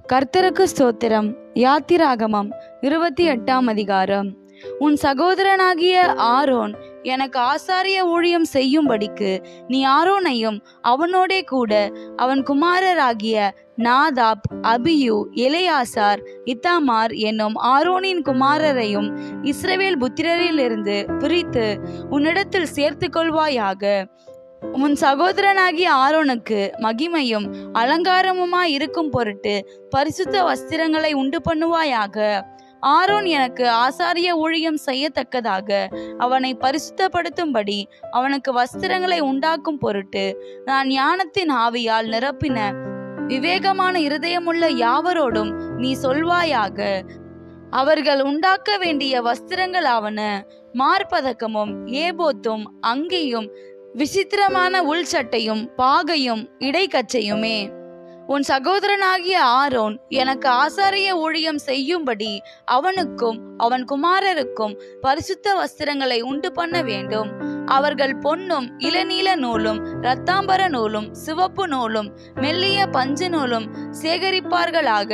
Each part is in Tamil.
கர்த்தருக்கு ஸ்தோத்திரம் யாத்திராகமம் இருபத்தி எட்டாம் அதிகாரம் உன் சகோதரனாகிய ஆரோன் எனக்கு ஆசாரிய ஊழியம் செய்யும்படிக்கு நீ ஆரோனையும் அவனோடே கூட அவன் குமாரராகிய நாதாப் அபியு எலேயாசார் இத்தாமார் என்னும் ஆரோனின் குமாரரையும் இஸ்ரவேல் புத்திரரிலிருந்து பிரித்து உன்னிடத்தில் சேர்த்து கொள்வாயாக உன் சகோதரனாகிய ஆரோனுக்கு மகிமையும் அலங்காரமுமாய் இருக்கும் பொருட்டு பரிசுத்த வஸ்திரங்களை உண்டு பண்ணுவாயாக ஆரோன் எனக்கு ஆசாரிய ஊழியம் செய்யத்தக்கதாக அவனை பரிசுத்தப்படுத்தும்படி அவனுக்கு வஸ்திரங்களை உண்டாக்கும் பொருட்டு நான் ஞானத்தின் ஆவியால் நிரப்பின விவேகமான இருதயமுள்ள யாவரோடும் நீ சொல்வாயாக அவர்கள் உண்டாக்க வேண்டிய வஸ்திரங்கள் ஆவன மார்பதக்கமும் ஏபோத்தும் அங்கியும் விசித்திரமான உள் சட்டையும் பாகையும் இடைக்கச்சையுமே உன் சகோதரனாகிய ஆரோன் எனக்கு ஆசாரிய ஊழியம் செய்யும்படி அவனுக்கும் அவன் குமாரருக்கும் பரிசுத்த வஸ்திரங்களை உண்டு பண்ண வேண்டும் அவர்கள் பொன்னும் இளநீல நூலும் இரத்தாம்பர நூலும் சிவப்பு நூலும் மெல்லிய பஞ்சு நூலும் சேகரிப்பார்களாக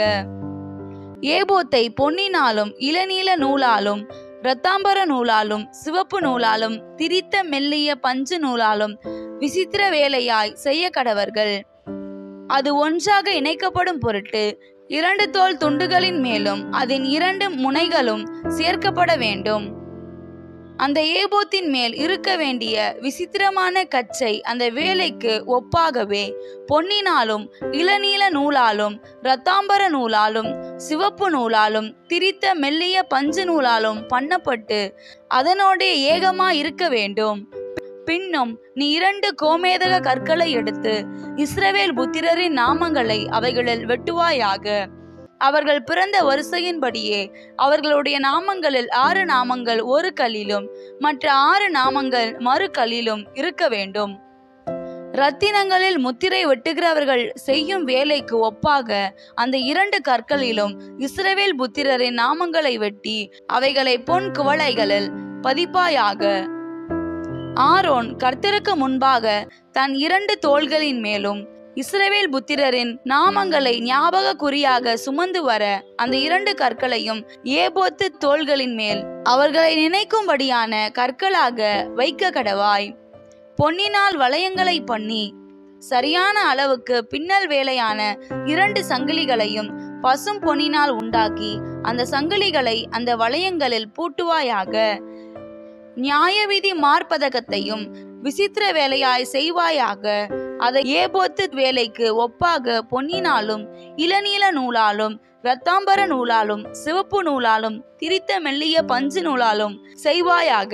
ஏபோத்தை பொன்னினாலும் இளநீல நூலாலும் இரத்தாம்பர நூலாலும் சிவப்பு நூலாலும் திரித்த மெல்லிய பஞ்சு நூலாலும் விசித்திர வேலையாய் செய்ய கடவர்கள் அது ஒன்றாக இணைக்கப்படும் பொருட்டு இரண்டு தோல் துண்டுகளின் மேலும் அதன் இரண்டு முனைகளும் சேர்க்கப்பட வேண்டும் அந்த ஏபோத்தின் மேல் இருக்க வேண்டிய விசித்திரமான கச்சை அந்த வேலைக்கு ஒப்பாகவே பொன்னினாலும் இளநீல நூலாலும் இரத்தாம்பர நூலாலும் சிவப்பு நூலாலும் திரித்த மெல்லிய பஞ்சு நூலாலும் பண்ணப்பட்டு அதனோடே ஏகமா இருக்க வேண்டும் பின்னும் நீ இரண்டு கோமேதக கற்களை எடுத்து இஸ்ரவேல் புத்திரரின் நாமங்களை அவைகளில் வெட்டுவாயாக அவர்கள் பிறந்த வரிசையின்படியே அவர்களுடைய நாமங்களில் ஆறு நாமங்கள் ஒரு கல்லிலும் மற்ற ஆறு நாமங்கள் மறு கல்லிலும் இருக்க வேண்டும் ரத்தினங்களில் முத்திரை வெட்டுகிறவர்கள் செய்யும் வேலைக்கு ஒப்பாக அந்த இரண்டு கற்களிலும் இஸ்ரவேல் புத்திரரின் நாமங்களை வெட்டி அவைகளை பொன் குவளைகளில் பதிப்பாயாக ஆரோன் கர்த்தருக்கு முன்பாக தன் இரண்டு தோள்களின் மேலும் இஸ்ரவேல் புத்திரரின் நாமங்களை ஞாபக குறியாக சுமந்து வர அந்த இரண்டு கற்களையும் ஏபோத்து தோள்களின் மேல் அவர்களை நினைக்கும்படியான கற்களாக வைக்க கடவாய் பொன்னினால் வளையங்களை பண்ணி சரியான அளவுக்கு பின்னல் வேலையான இரண்டு சங்கிலிகளையும் பசும் பொன்னினால் உண்டாக்கி அந்த சங்கிலிகளை அந்த வளையங்களில் பூட்டுவாயாக நியாயவிதி மார்பதகத்தையும் விசித்திர வேலையாய் செய்வாயாக அதை ஏபோத்து வேலைக்கு ஒப்பாக பொன்னினாலும் இளநீல நூலாலும் இரத்தாம்பர நூலாலும் சிவப்பு நூலாலும் திரித்த மெல்லிய பஞ்சு நூலாலும் செய்வாயாக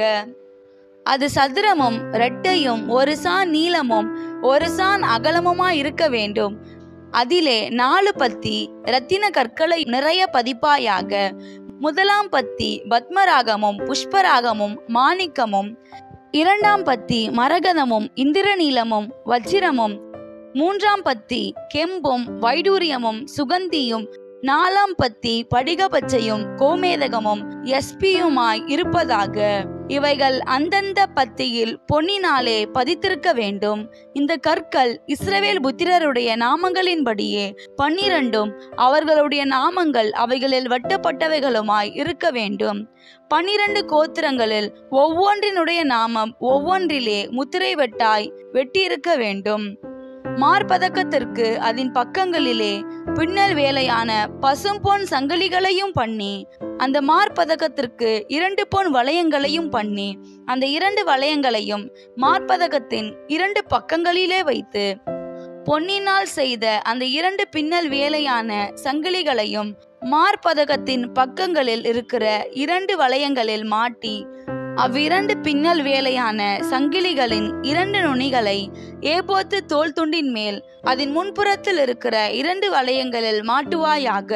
அது சதுரமும் இரட்டையும் ஒரு சான் நீளமும் ஒரு சான் அகலமுமாய் இருக்க வேண்டும் அதிலே நாலு பத்தி இரத்தின கற்களை நிறைய பதிப்பாயாக முதலாம் பத்தி பத்மராகமும் புஷ்பராகமும் மாணிக்கமும் இரண்டாம் பத்தி மரகதமும் இந்திரநீலமும் வஜ்ரமும் மூன்றாம் பத்தி கெம்பும் வைடூரியமும் சுகந்தியும் நாலாம் பத்தி படிக பச்சையும் கோமேதகமும் எஸ்பியுமாய் இருப்பதாக இவைகள் அந்தந்த பத்தியில் பொன்னினாலே பதித்திருக்க வேண்டும் இந்த கற்கள் இஸ்ரவேல் புத்திரருடைய நாமங்களின்படியே பன்னிரண்டும் அவர்களுடைய நாமங்கள் அவைகளில் வெட்டப்பட்டவைகளுமாய் இருக்க வேண்டும் பன்னிரண்டு கோத்திரங்களில் ஒவ்வொன்றினுடைய நாமம் ஒவ்வொன்றிலே முத்திரை வெட்டாய் வெட்டியிருக்க வேண்டும் மார்பதக்கத்திற்கு அதன் பக்கங்களிலே பின்னல் வேலையான பசும்பொன் சங்கிலிகளையும் பண்ணி அந்த மார்பதக்கத்திற்கு இரண்டு பொன் வளையங்களையும் பண்ணி அந்த இரண்டு வளையங்களையும் மார்பதக்கத்தின் இரண்டு பக்கங்களிலே வைத்து பொன்னினால் செய்த அந்த இரண்டு பின்னல் வேலையான சங்கிலிகளையும் மார்பதகத்தின் பக்கங்களில் இருக்கிற இரண்டு வளையங்களில் மாட்டி அவ்விரண்டு பின்னல் வேலையான சங்கிலிகளின் இரண்டு நுனிகளை ஏபோத்து தோல் துண்டின் மேல் அதன் முன்புறத்தில் இருக்கிற இரண்டு வளையங்களில் மாட்டுவாயாக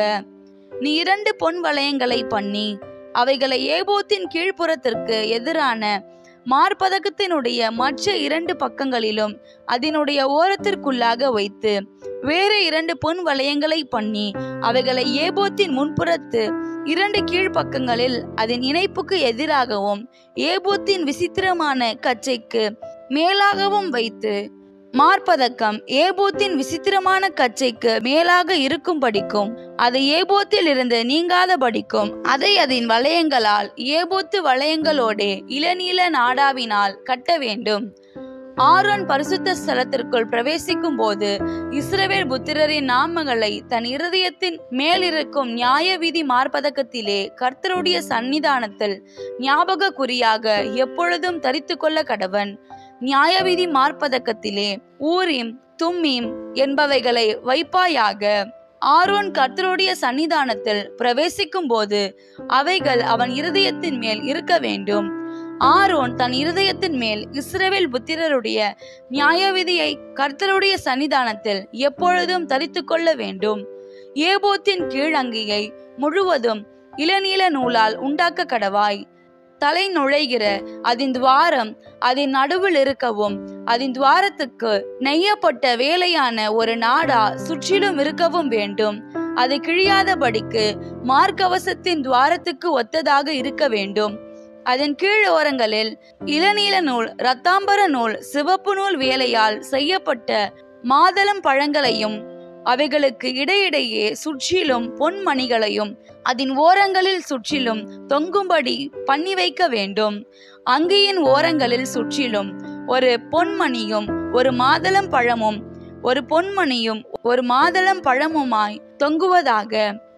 நீ இரண்டு பொன் வளையங்களை பண்ணி அவைகளை ஏபோத்தின் கீழ்ப்புறத்திற்கு எதிரான மார்பதக்கத்தினுடைய மற்ற இரண்டு பக்கங்களிலும் அதனுடைய ஓரத்திற்குள்ளாக வைத்து வேறு இரண்டு பொன் வளையங்களை பண்ணி அவைகளை ஏபோத்தின் முன்புறத்து இரண்டு கீழ்ப்பக்கங்களில் அதன் இணைப்புக்கு எதிராகவும் ஏபோத்தின் விசித்திரமான கச்சைக்கு மேலாகவும் வைத்து மார்பதக்கம் ஏபோத்தின் விசித்திரமான கச்சைக்கு மேலாக இருக்கும்படிக்கும் அது ஏபோத்தில் இருந்து நீங்காதபடிக்கும் அதை அதன் வளையங்களால் ஏபோத்து வளையங்களோடே இளநீல நாடாவினால் கட்ட வேண்டும் ஆரோன் பரிசுத்த ஸ்தலத்திற்குள் பிரவேசிக்கும் போது இஸ்ரவேல் புத்திரரின் நாமங்களை தன் இருதயத்தின் மேலிருக்கும் நியாய விதி மார்பதக்கத்திலே கர்த்தருடைய சந்நிதானத்தில் ஞாபக குறியாக எப்பொழுதும் தரித்து கொள்ள கடவன் நியாயவிதி மார்பதக்கத்திலே ஊரீம் தும்மீம் என்பவைகளை வைப்பாயாக ஆரோன் கர்த்தருடைய சன்னிதானத்தில் பிரவேசிக்கும் போது அவைகள் அவன் இருதயத்தின் மேல் இருக்க வேண்டும் ஆரோன் தன் இருதயத்தின் மேல் இஸ்ரவேல் புத்திரருடைய நியாயவிதியை கர்த்தருடைய சன்னிதானத்தில் எப்பொழுதும் தரித்து கொள்ள வேண்டும் ஏபோத்தின் கீழங்கியை முழுவதும் இளநீல நூலால் உண்டாக்க கடவாய் தலை நுழைகிற அதன் துவாரம் அதன் நடுவில் இருக்கவும் அதன் துவாரத்துக்கு நெய்யப்பட்ட வேலையான ஒரு நாடா சுற்றிலும் இருக்கவும் வேண்டும் அது கிழியாதபடிக்கு மார்க்கவசத்தின் துவாரத்துக்கு ஒத்ததாக இருக்க வேண்டும் அதன் கீழ் ஓரங்களில் இளநீல நூல் இரத்தாம்பர நூல் சிவப்பு நூல் வேலையால் செய்யப்பட்ட மாதளம் பழங்களையும் அவைகளுக்கு இடையிடையே சுற்றிலும் பொன்மணிகளையும் அதன் ஓரங்களில் சுற்றிலும் தொங்கும்படி பண்ணி வைக்க வேண்டும் அங்கியின் ஓரங்களில் சுற்றிலும் ஒரு பொன்மணியும் ஒரு மாதளம் பழமும் ஒரு பொன்மணியும் ஒரு மாதளம் பழமுமாய் தொங்குவதாக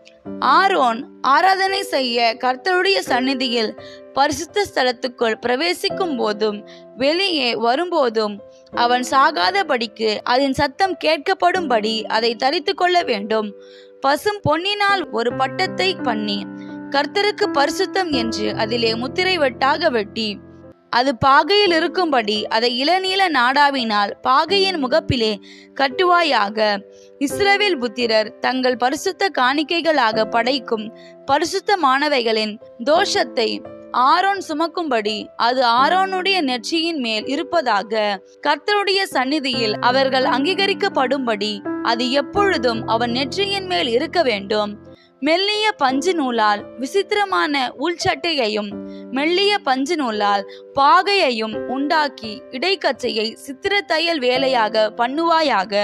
ஆரோன் ஆராதனை செய்ய கர்த்தருடைய சந்நிதியில் பரிசுத்த ஸ்தலத்துக்குள் பிரவேசிக்கும் போதும் வெளியே வரும்போதும் அவன் சாகாதபடிக்கு அதன் சத்தம் கேட்கப்படும்படி அதை தரித்து கொள்ள வேண்டும் பசும் பொன்னினால் ஒரு பட்டத்தை பண்ணி கர்த்தருக்கு பரிசுத்தம் என்று அதிலே முத்திரை வெட்டாக வெட்டி அது பாகையில் இருக்கும்படி அதை இளநீல நாடாவினால் பாகையின் முகப்பிலே கட்டுவாயாக இஸ்ரவேல் புத்திரர் தங்கள் பரிசுத்த காணிக்கைகளாக படைக்கும் பரிசுத்தமானவைகளின் தோஷத்தை ஆரோன் சுமக்கும்படி அது ஆரோனுடைய நெற்றியின் மேல் இருப்பதாக கர்த்தருடைய சந்நிதியில் அவர்கள் அங்கீகரிக்கப்படும்படி அது எப்பொழுதும் அவன் நெற்றியின் மேல் இருக்க வேண்டும் மெல்லிய பஞ்சு நூலால் விசித்திரமான உள்சட்டையையும் மெல்லிய பஞ்சு நூலால் பாகையையும் உண்டாக்கி இடைக்கச்சையை சித்திர தையல் வேலையாக பண்ணுவாயாக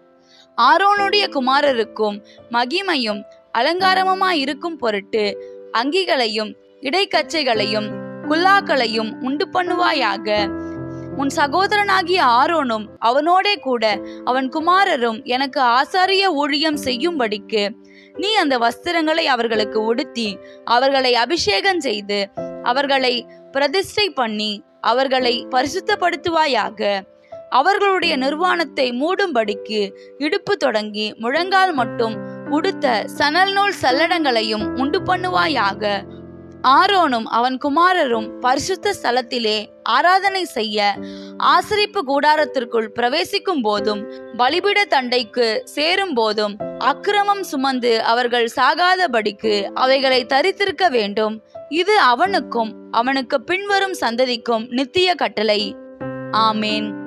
ஆரோனுடைய குமாரருக்கும் மகிமையும் அலங்காரமுமாய் இருக்கும் பொருட்டு அங்கிகளையும் இடைக்கச்சைகளையும் குல்லாக்களையும் உண்டு பண்ணுவாயாக உன் சகோதரனாகிய ஆரோனும் அவனோடே கூட அவன் குமாரரும் எனக்கு ஆசாரிய ஊழியம் செய்யும்படிக்கு நீ அந்த வஸ்திரங்களை அவர்களுக்கு உடுத்தி அவர்களை அபிஷேகம் செய்து அவர்களை பிரதிஷ்டை பண்ணி அவர்களை பரிசுத்தப்படுத்துவாயாக அவர்களுடைய நிர்வாணத்தை மூடும்படிக்கு இடுப்பு தொடங்கி முழங்கால் மட்டும் உடுத்த சணல் நூல் சல்லடங்களையும் உண்டு பண்ணுவாயாக ஆரோனும் அவன் குமாரரும் பரிசுத்த ஸ்தலத்திலே ஆராதனை செய்ய ஆசரிப்பு கூடாரத்திற்குள் பிரவேசிக்கும் போதும் பலிபிட தண்டைக்கு சேரும் போதும் அக்கிரமம் சுமந்து அவர்கள் சாகாதபடிக்கு அவைகளை தரித்திருக்க வேண்டும் இது அவனுக்கும் அவனுக்கு பின்வரும் சந்ததிக்கும் நித்திய கட்டளை ஆமேன்